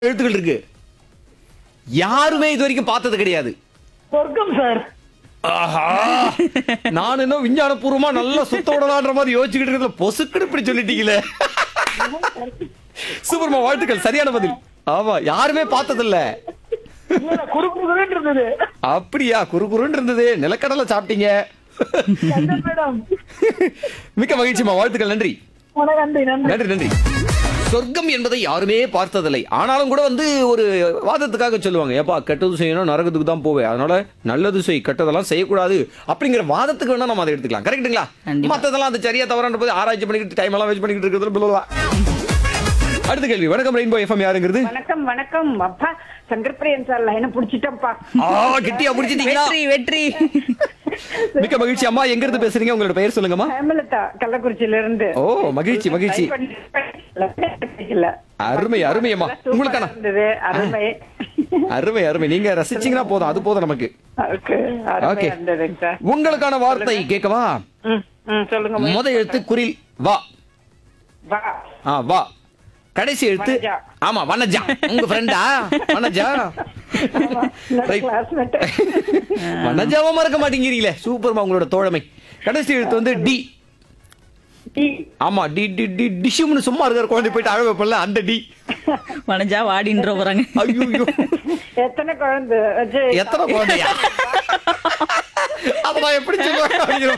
எழுத்துக்கள் இருக்கு யாருமே இது வரைக்கும் பார்த்தது கிடையாது சொர்க்கம் சார் ஆஹா நான் என்ன விஞ்ஞானபூர்வமா நல்லா சுத்த விடலான்ற மாதிரி யோசிச்சுக்கிட்டு இருக்கிறதுல பொசுக்குன்னு இப்படி சொல்லிட்டீங்களே சூப்பர்மா வாழ்த்துக்கள் சரியான பதில் ஆமா யாருமே பார்த்ததில்ல இல்ல குறுக்குறுன்னு இருந்தது அப்படியா குறுகுறுன்னு இருந்தது நிலக்கடலை சாப்பிட்டீங்க சந்தன் மேடம் மிக்க மகிழ்ச்சிமா வாழ்த்துக்கள் நன்றி வணக்கம் நன்றி நன்றி நன்றி நன்றி சொர்க்கம் என்பதை யாருமே பார்த்ததில்லை ஆனாலும் கூட வந்து ஒரு வாதத்துக்காக சொல்லுவாங்க ஏப்பா கெட்டது செய்யணும் நரகத்துக்கு தான் போவேன் அதனால நல்லது செய் கெட்டதெல்லாம் செய்யக்கூடாது அப்படிங்கிற வாதத்துக்கு வேணா நம்ம அதை எடுத்துக்கலாம் கரெக்ட்டுங்களா கண்டிப்பா. மத்ததெல்லாம் அது சரியா தவறான போது ஆராய்ச்சி பண்ணிக்கிட்டு டைம் எல்லாம் வேஸ்ட் பண்ணிக்கிட்டு இருக்கிறது பிள்ளை அடுத்த கேள்வி வணக்கம் ரெயின்போ எஃப்எம் யாருங்கிறது வணக்கம் வணக்கம் அப்பா சங்கர் பிரியன் சார் லைனை புடிச்சிட்டப்பா ஆ கெட்டியா பிடிச்சிட்டீங்களா வெற்றி வெற்றி மிக்க மகிழ்ச்சி அம்மா எங்க இருந்து பேசுறீங்க உங்களோட பெயர் சொல்லுங்கம்மா ஹேமலதா கள்ளக்குறிச்சியில இருந்து ஓ மகிழ்ச்சி மகிழ்ச்சி இல்ல அருமை அருமை அம்மா உங்களுக்கான இருந்தது அருமை அருமை அருமை நீங்க ரசிச்சீங்கன்னா போதும் அது போதும் நமக்கு ஓகே அருமை ஓகே இருந்ததுங்க சார் உங்களுக்கான வார்த்தை கேட்கவா ம், ம், சொல்லுங்க முத எழுத்து குரில் வா வா ஆ வா கடைசி எழுத்து வனஜா. ஆமா வனஜா உங்க ஃப்ரெண்டா வனஜா Right. கிளாஸ்மேட் வனஜாவா மறக்க மாட்டேங்கிறீங்களே சூப்பர்மா உங்களோட தோழமை கடைசி எழுத்து வந்து டி ஆமா டி டி டி டிஷ்யூம்னு சும்மா இருக்கிற குழந்தை போயிட்டு அழ வைப்பல அந்த டி வனஜா வாடின்ற போறாங்க ஐயோ எத்தனை குழந்தை வச்சு எத்தனை குழந்தையா அத நான் எப்படி சொல்லுவேன் அப்படிங்கிற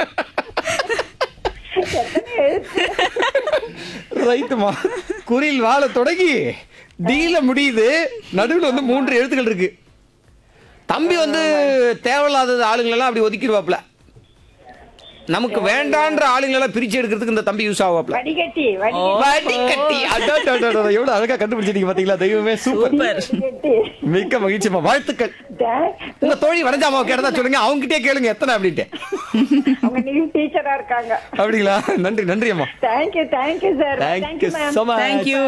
ரைட்டுமா குரில் வாழ தொடங்கி டீல முடியுது நடுவுல வந்து மூன்று எழுத்துக்கள் இருக்கு தம்பி வந்து தேவையில்லாத ஆளுங்களெல்லாம் அப்படி ஒதுக்கிடுவாப்ல நமக்கு வேண்டான்ற ஆளுங்களெல்லாம் பிரிச்சு எடுக்கிறதுக்கு இந்த தம்பி யூஸ் ஆவாப்ல வடிகட்டி வடிகட்டி அடடடடட, எவ்வளவு அழகா கண்டுபிடிச்சிட்டீங்க பாத்தீங்களா தெய்வமே சூப்பர் சூப்பர் வடிகட்டி மிக்க மகிழ்ச்சிமா வாழ்த்துக்கள் உங்க தோழி வனஜாமாவை கேட்டதா சொல்லுங்க அவங்க கிட்டே கேளுங்க எத்தனை அப்படின்ட்டு அவங்க நியூ டீச்சரா இருக்காங்க அப்படிங்களா நன்றி நன்றி அம்மா thank you thank you sir thank you so much thank you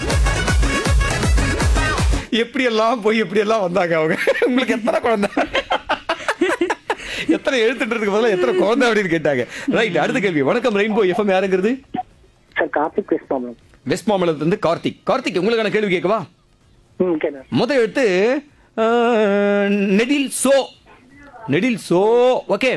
எப்படி எல்லாம் போய் எப்படி எல்லாம் வந்தாங்க அவங்க உங்களுக்கு எத்தனை குழந்தை எத்தனை எழுத்துன்றதுக்கு பதிலா எத்தனை குழந்தை அப்படின்னு கேட்டாங்க ரைட் அடுத்த கேள்வி வணக்கம் ரெயின்போ எஃப்எம் யாருங்கிறது சார் கார்த்திக் வெஸ்ட் ப்ராப்ளம் வெஸ்ட் மாமலத்துல இருந்து கார்த்திக் கார்த்திக் உங்களுக்கான கேள்வி கேட்கவா ம் கேட்குறேன் முத எழுத்து அஹ், நெடில் சோ நெடில் சோ ஓகே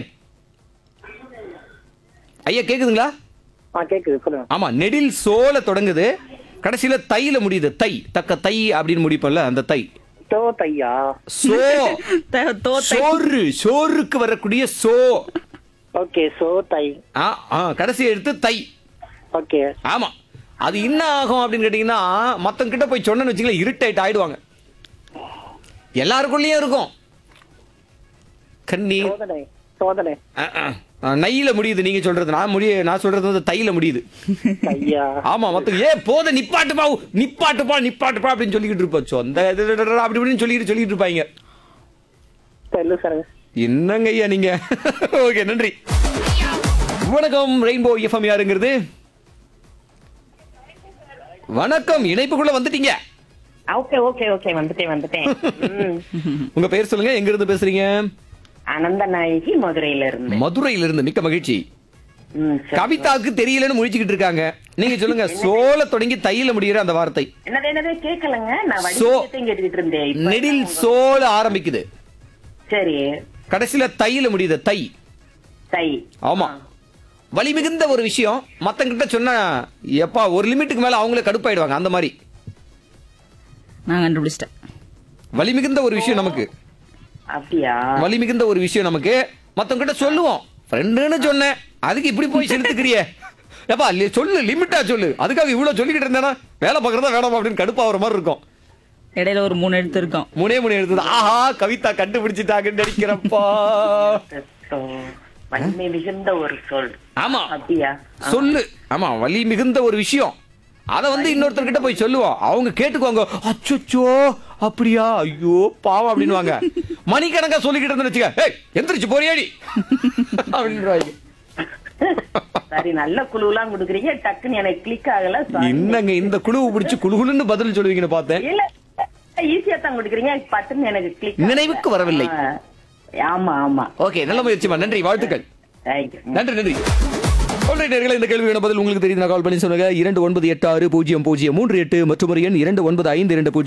ஐயா கேக்குதுங்களா ஆ கேட்குது சொல்லுங்க ஆமா நெடில் சோல தொடங்குது கடைசியில தையில முடியுது தை தக்க தை அப்படின்னு முடிப்போம்ல அந்த தை தோ தையா சோ த- தோத்தை சோறு சோறுக்கு வரக்கூடிய சோ ஓகே சோ தை ஆ, ஆ, கடைசி எடுத்து தை ஓகே ஆமா அது என்ன ஆகும் அப்படின்னு கேட்டீங்கன்னா மத்தவங்க கிட்ட போய் சொன்னேன்னு வச்சுங்களேன் இருட்டாயிட்டு ஆயிடுவாங்க எல்லாருக்குள்ளேயும் இருக்கும் கண்ணீர் சோதனை சோதனை ஆ, ஆ. ஆ, நையில முடியுது நீங்க சொல்றது நான் முடிய நான் சொல்றது வந்து தையில முடியுது தையா ஆமா மத்த ஏ போத நிப்பாட்டுப்பா நிப்பாட்டுப்பா நிப்பாட்டுப்பா அப்படின்னு சொல்லிக்கிட்டு இருப்போம் சொந்த இது, இது, இது, அப்படி இப்படின்னு சொல்லிட்டு சொல்லிட்டு இருப்பாங்க தெரியல சார் என்னங்க ஐயா நீங்க ஓகே நன்றி வணக்கம் ரெயின்போ எஃப்எம் யாருங்கிறது வணக்கம் இணைப்புக்குள்ள வந்துட்டீங்க ஓகே ஓகே ஓகே வந்துட்டேன் வந்துட்டேன் ம். உங்க பெயர் சொல்லுங்க எங்க இருந்து பேசுறீங்க அனந்த நாயகி மதுரையில இருந்து மதுரையில இருந்து மிக்க மகிழ்ச்சி ம், சரி. கவிதாக்கு தெரியலன்னு முழிச்சுக்கிட்டு இருக்காங்க நீங்க சொல்லுங்க சோல தொடங்கி தையில முடியிற அந்த வார்த்தை என்னது என்னது கேட்கலங்க நான் சோ- வடிகட்டியும் கேட்டுக்கிட்டு இருந்தேன் இப்ப நெடில் சோல ஆரம்பிக்குது சரி கடைசியில தையில முடியுது தை தை ஆமா வலி மிகுந்த ஒரு விஷயம் மத்தங்கிட்ட சொன்னா எப்பா ஒரு லிமிட்டுக்கு மேல அவங்களே கடுப்பாயிடுவாங்க அந்த மாதிரி நான் கண்டுபிடிச்சிட்டேன் வலி மிகுந்த ஒரு விஷயம் நமக்கு அப்படியா வலி மிகுந்த ஒரு விஷயம் நமக்கு மத்தவங்க கிட்ட சொல்லுவோம் ஃப்ரெண்டுன்னு சொன்னேன் அதுக்கு இப்படி போய் செலுத்துக்கிறியே ஏப்பா லி- சொல்லு லிமிட்டா சொல்லு அதுக்காக இவ்வளவு சொல்லிக்கிட்டு இருந்தேனா வேலை பார்க்கறதா வேணாமா அப்படின்னு கடுப்பாகிற மாதிரி இருக்கும் இடையில ஒரு மூணு எழுத்து இருக்கும் மூணே மூணு எழுதுது ஆஹா கவிதா கண்டுபிடிச்சிட்டாங்கன்னு நினைக்கிறப்பா சோ, வலிமை மிகுந்த ஒரு சொல் ஆமா அப்படியா சொல்லு ஆமா வலி மிகுந்த ஒரு விஷயம் அத வந்து இன்னொருத்தர்கிட்ட போய் சொல்லுவோம் அவங்க கேட்டுக்குவாங்க அச்சோ அப்படியா ஐயோ பாவம் அப்படின்னுவாங்க மணிக்கணக்கா சொல்லிக்கிட்டு இருந்தேன்னு வச்சுக்க ஏய் எந்திரிச்சு போறியாடி அப்படின்றாங்க சரி நல்ல குழுலாம் கொடுக்குறீங்க டக்குன்னு எனக்கு கிளிக் ஆகல sorry. என்னங்க இந்த குழுவை பிடிச்சு குழுகுலுன்னு பதில் சொல்லுவீங்கன்னு பார்த்தேன் இல்ல ஈஸியா தான் கொடுக்குறீங்க பட்டுன்னு எனக்கு கிளிக் நினைவுக்கு வரவில்லை. ஆமா ஆமா ஓகே நல்ல முயற்சிமா நன்றி வாழ்த்துக்கள் தேங்க்யூ நன்றி நன்றி Alright, நேயர்களே, இந்த கேள்வியான பதில் உங்களுக்கு தெரியுது கால் பண்ணி சொல்லுங்க இரண்டு ஒன்பது எட்டு ஆறு பூஜ்ஜியம் பூஜ்ஜியம் மூன்று எட்டு மற்றும் ஒரு எண் இரண்டு ஒன்பது ஐந்து இரண்டு பூஜ்ஜியம்